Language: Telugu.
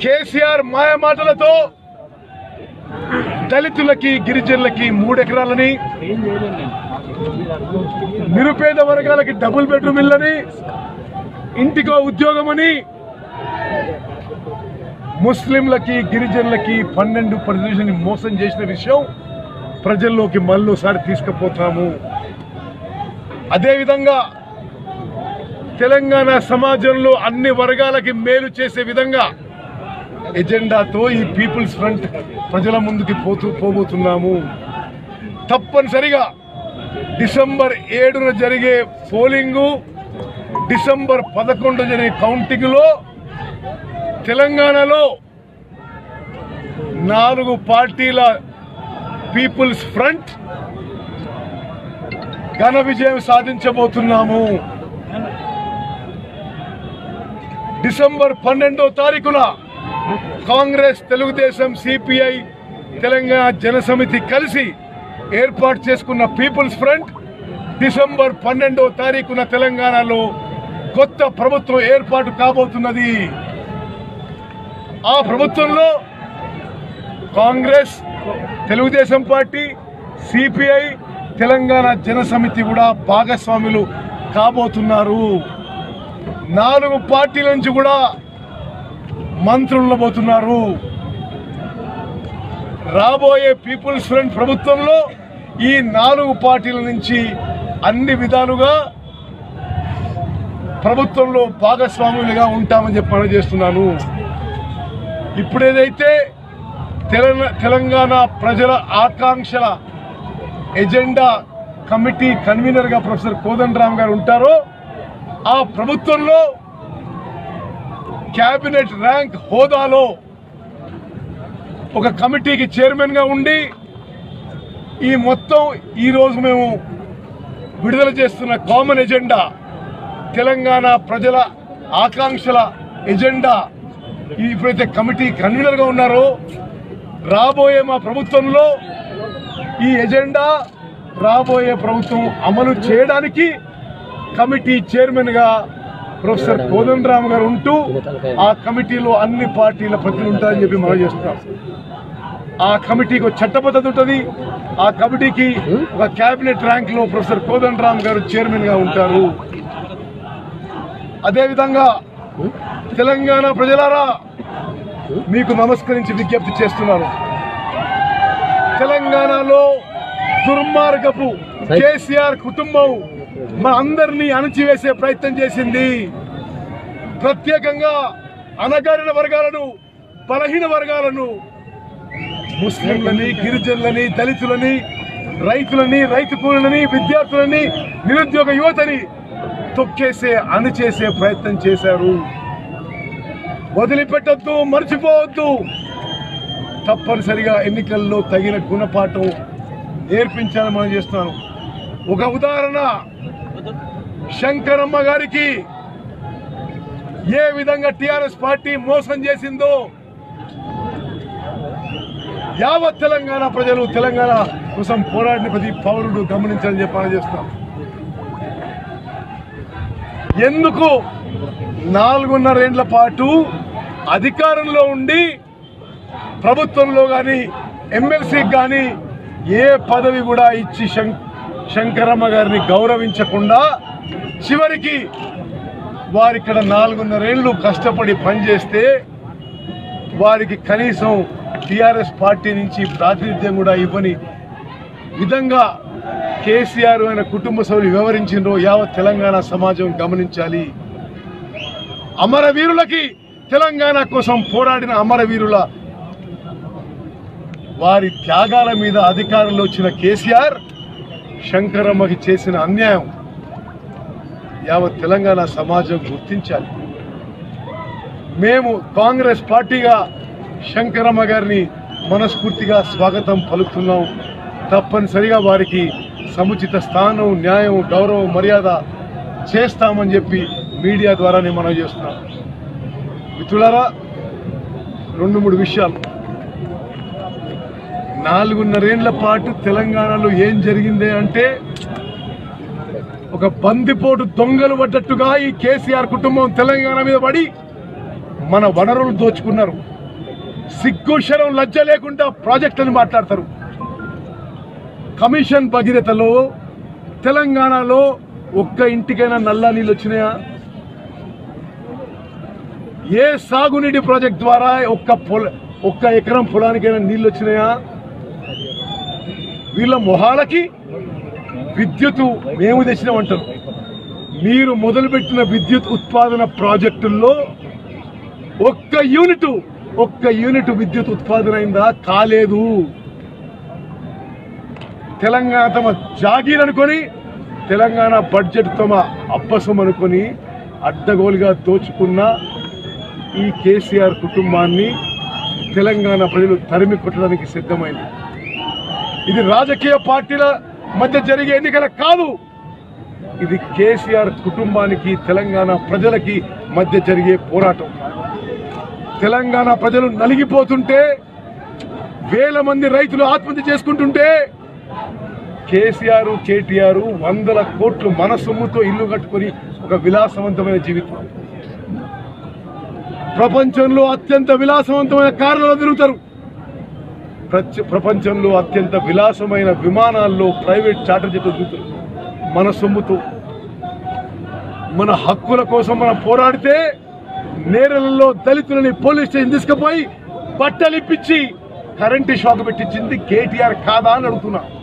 కేసీఆర్ మాయ మాటలతో దళితులకి గిరిజనులకి మూడెకరాలని నిరుపేద వర్గాలకి డబుల్ బెడ్రూమ్ ఇల్లని ఇంటికో ఉద్యోగమని ముస్లింలకి గిరిజనులకి పన్నెండు పర్సెంట్ మోసం చేసిన విషయం ప్రజల్లోకి మళ్ళోసారి తీసుకుపోతాము అదేవిధంగా తెలంగాణ సమాజంలో అన్ని వర్గాలకి మేలు చేసే విధంగా ఎజెండాతో ఈ పీపుల్స్ ఫ్రంట్ ప్రజల ముందుకి పోతూ పోబోతున్నాము తప్పనిసరిగా డిసెంబర్ ఏడున జరిగే పోలింగు డిసెంబర్ పదకొండు జరిగే కౌంటింగ్లో తెలంగాణలో నాలుగు పార్టీల పీపుల్స్ ఫ్రంట్ ఘన విజయం సాధించబోతున్నాము డిసెంబర్ పన్నెండో తారీఖున కాంగ్రెస్ తెలుగుదేశం సిపిఐ తెలంగాణ జనసమితి కలిసి ఏర్పాటు చేసుకున్న పీపుల్స్ ఫ్రంట్ డిసెంబర్ పన్నెండో తారీఖున తెలంగాణలో కొత్త ప్రభుత్వం ఏర్పాటు కాబోతున్నది ఆ ప్రభుత్వంలో కాంగ్రెస్ తెలుగుదేశం పార్టీ సిపిఐ తెలంగాణ జనసమితి కూడా భాగస్వాములు కాబోతున్నారు నాలుగు పార్టీల నుంచి కూడా మంత్రులు ఉండబోతున్నారు రాబోయే పీపుల్స్ ఫ్రంట్ ప్రభుత్వంలో ఈ నాలుగు పార్టీల నుంచి అన్ని విధాలుగా ప్రభుత్వంలో భాగస్వాములుగా ఉంటామని చెప్పి మనం చేస్తున్నాను ఇప్పుడేదైతే తెలంగాణ తెలంగాణ ప్రజల ఆకాంక్షల ఎజెండా కమిటీ కన్వీనర్గా ప్రొఫెసర్ కోదండరామ్ గారు ఉంటారో ఆ ప్రభుత్వంలో క్యాబినెట్ ర్యాంక్ హోదాలో ఒక కమిటీకి చైర్మన్ గా ఉండి ఈ మొత్తం ఈ రోజు మేము విడుదల చేస్తున్న కామన్ ఎజెండా తెలంగాణ ప్రజల ఆకాంక్షల ఎజెండా ఈ ఇప్పుడైతే కమిటీ కన్వీనర్ గా ఉన్నారో రాబోయే మా ప్రభుత్వంలో ఈ ఎజెండా రాబోయే ప్రభుత్వం అమలు చేయడానికి కమిటీ చైర్మన్ గా ప్రొఫెసర్ కోదండరామ్ గారు ఉంటూ ఆ కమిటీలో అన్ని పార్టీల ప్రతినిధులు ఉంటారని చెప్పి మనం చేస్తున్నాం ఆ కమిటీకి ఒక చట్టబద్ధత ఉంటుంది ఆ కమిటీకి ఒక కేబినెట్ ర్యాంక్ లో ప్రొఫెసర్ కోదండరామ్ గారు చైర్మన్ గా ఉంటారు అదేవిధంగా తెలంగాణ ప్రజలారా మీకు నమస్కరించి విజ్ఞప్తి చేస్తున్నాను తెలంగాణలో దుర్మార్గపు కేసీఆర్ కుటుంబం మా అందరినీ అణచివేసే ప్రయత్నం చేసింది ప్రత్యేకంగా అనగారిన వర్గాలను బలహీన వర్గాలను ముస్లింలని గిరిజనులని దళితులని రైతులని రైతు కూలీలని విద్యార్థులని నిరుద్యోగ యువతని తొక్కేసే అణిచేసే ప్రయత్నం చేశారు వదిలిపెట్టద్దు మర్చిపోవద్దు తప్పనిసరిగా ఎన్నికల్లో తగిన గుణపాఠం నేర్పించాలని మనం చేస్తున్నాను ఒక ఉదాహరణ శంకరమ్మ గారికి ఏ విధంగా టిఆర్ఎస్ పార్టీ మోసం చేసిందో యావత్ తెలంగాణ ప్రజలు తెలంగాణ కోసం పోరాడిన ప్రతి పౌరుడు గమనించాలని చెప్పాలని చేస్తున్నాం ఎందుకు నాలుగున్నరేండ్ల పాటు అధికారంలో ఉండి ప్రభుత్వంలో కానీ ఎమ్మెల్సీకి కానీ ఏ పదవి కూడా ఇచ్చి శం- శంకరమ్మ గారిని గౌరవించకుండా చివరికి వారు ఇక్కడ నాలుగున్నరేళ్లు కష్టపడి పనిచేస్తే వారికి కనీసం టిఆర్ఎస్ పార్టీ నుంచి ప్రాతినిధ్యం కూడా ఇవ్వని విధంగా కేసీఆర్ ఆయన కుటుంబ సభ్యులు వివరించిండ్రో యావత్ తెలంగాణ సమాజం గమనించాలి అమరవీరులకి తెలంగాణ కోసం పోరాడిన అమరవీరుల వారి త్యాగాల మీద అధికారంలో వచ్చిన కేసీఆర్ శంకరమ్మకి చేసిన అన్యాయం యావత్ తెలంగాణ సమాజం గుర్తించాలి మేము కాంగ్రెస్ పార్టీగా శంకరమ్మ గారిని మనస్ఫూర్తిగా స్వాగతం పలుకుతున్నాం తప్పనిసరిగా వారికి సముచిత స్థానం న్యాయం గౌరవం మర్యాద చేస్తామని చెప్పి మీడియా ద్వారానే మనం చేస్తున్నాం మిత్రులారా రెండు మూడు విషయాలు నాలుగున్నరేండ్ల పాటు తెలంగాణలో ఏం జరిగిందే అంటే ఒక బందిపోటు దొంగలు పడ్డట్టుగా ఈ కేసీఆర్ కుటుంబం తెలంగాణ మీద పడి మన వనరులు దోచుకున్నారు సిగ్గు శరం లజ్జ లేకుండా ప్రాజెక్టులను మాట్లాడతారు కమిషన్ భగీరథలో తెలంగాణలో ఒక్క ఇంటికైనా నల్లా నీళ్ళు వచ్చినాయా ఏ సాగునీటి ప్రాజెక్ట్ ద్వారా ఒక్క పొల ఒక్క ఎకరం పొలానికైనా నీళ్ళు వచ్చినాయా వీళ్ళ మొహాలకి విద్యుత్ మేము తెచ్చినామంటారు మీరు మొదలుపెట్టిన విద్యుత్ ఉత్పాదన ప్రాజెక్టుల్లో ఒక్క యూనిట్ ఒక్క యూనిట్ విద్యుత్ ఉత్పాదన అయిందా కాలేదు తెలంగాణ తమ జాగీర్ అనుకొని తెలంగాణ బడ్జెట్ తమ అబ్బసం అనుకొని అడ్డగోలుగా దోచుకున్న ఈ కేసీఆర్ కుటుంబాన్ని తెలంగాణ ప్రజలు తరిమి కొట్టడానికి సిద్ధమైంది ఇది రాజకీయ పార్టీల మధ్య జరిగే ఎన్నికల కాదు ఇది కేసీఆర్ కుటుంబానికి తెలంగాణ ప్రజలకి మధ్య జరిగే పోరాటం తెలంగాణ ప్రజలు నలిగిపోతుంటే వేల మంది రైతులు ఆత్మహత్య చేసుకుంటుంటే కేసీఆర్ కేటీఆర్ వందల కోట్లు మన సొమ్ముతో ఇల్లు కట్టుకొని ఒక విలాసవంతమైన జీవితం ప్రపంచంలో అత్యంత విలాసవంతమైన కార్లలో తిరుగుతారు ప్రచ- ప్రపంచంలో అత్యంత విలాసమైన విమానాల్లో ప్రైవేట్ చార్టర్ జట్లు తిరుగుతారు మన సొమ్ముతో మన హక్కుల కోసం మనం పోరాడితే నేరలలో దళితులని పోలీస్ స్టేషన్ తీసుకుపోయి బట్టలిప్పించి కరెంటు షాక్ పెట్టించింది కేటీఆర్ కాదా అని అడుగుతున్నా